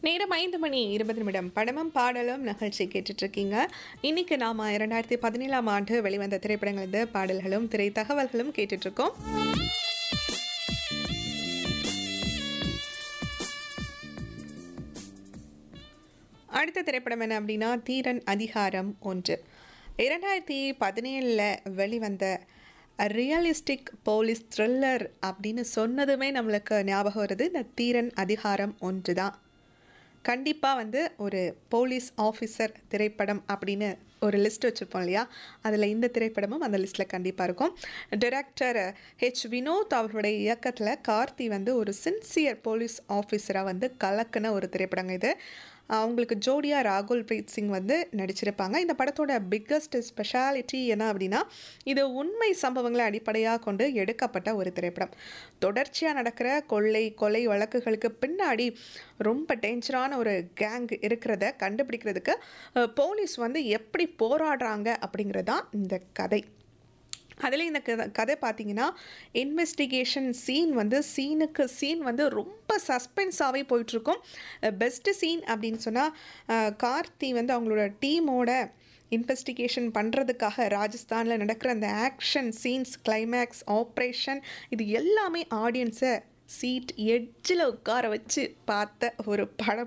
நேரம் ஐந்து மணி இருபது நிமிடம் படமும் பாடலும் நிகழ்ச்சி கேட்டுட்டு இருக்கீங்க இன்னைக்கு நாம இரண்டாயிரத்தி பதினேழாம் ஆண்டு வெளிவந்த திரைப்படங்களது பாடல்களும் திரை தகவல்களும் கேட்டுட்டு இருக்கோம் அடுத்த திரைப்படம் என்ன அப்படின்னா தீரன் அதிகாரம் ஒன்று இரண்டாயிரத்தி பதினேழில் வெளிவந்த ரியலிஸ்டிக் போலீஸ் த்ரில்லர் அப்படின்னு சொன்னதுமே நம்மளுக்கு ஞாபகம் வருது இந்த தீரன் அதிகாரம் ஒன்று தான் கண்டிப்பாக வந்து ஒரு போலீஸ் ஆஃபீஸர் திரைப்படம் அப்படின்னு ஒரு லிஸ்ட் வச்சுருப்போம் இல்லையா அதில் இந்த திரைப்படமும் அந்த லிஸ்ட்டில் கண்டிப்பாக இருக்கும் டைரக்டர் ஹெச் வினோத் அவர்களுடைய இயக்கத்தில் கார்த்தி வந்து ஒரு சின்சியர் போலீஸ் ஆஃபீஸராக வந்து கலக்குன ஒரு திரைப்படங்க இது அவங்களுக்கு ஜோடியா ராகுல் பிரீத் சிங் வந்து நடிச்சிருப்பாங்க இந்த படத்தோட பிக்கஸ்ட் ஸ்பெஷாலிட்டி என்ன அப்படின்னா இது உண்மை சம்பவங்களை அடிப்படையாக கொண்டு எடுக்கப்பட்ட ஒரு திரைப்படம் தொடர்ச்சியாக நடக்கிற கொள்ளை கொலை வழக்குகளுக்கு பின்னாடி ரொம்ப டேஞ்சரான ஒரு கேங் இருக்கிறத கண்டுபிடிக்கிறதுக்கு அஹ், போலீஸ் வந்து எப்படி போராடுறாங்க அப்படிங்கிறது தான் இந்த கதை அதில் இந்த கதை கதை பார்த்தீங்கன்னா இன்வெஸ்டிகேஷன் சீன் வந்து சீனுக்கு சீன் வந்து ரொம்ப சஸ்பென்ஸாகவே போயிட்டுருக்கும் பெஸ்ட்டு சீன் அப்படின்னு சொன்னால் கார்த்தி வந்து அவங்களோட டீமோட இன்வெஸ்டிகேஷன் பண்ணுறதுக்காக ராஜஸ்தானில் நடக்கிற அந்த ஆக்ஷன் சீன்ஸ் கிளைமேக்ஸ் ஆப்ரேஷன் இது எல்லாமே ஆடியன்ஸை சீட் எட்ஜில் உட்கார வச்சு பார்த்த ஒரு படம்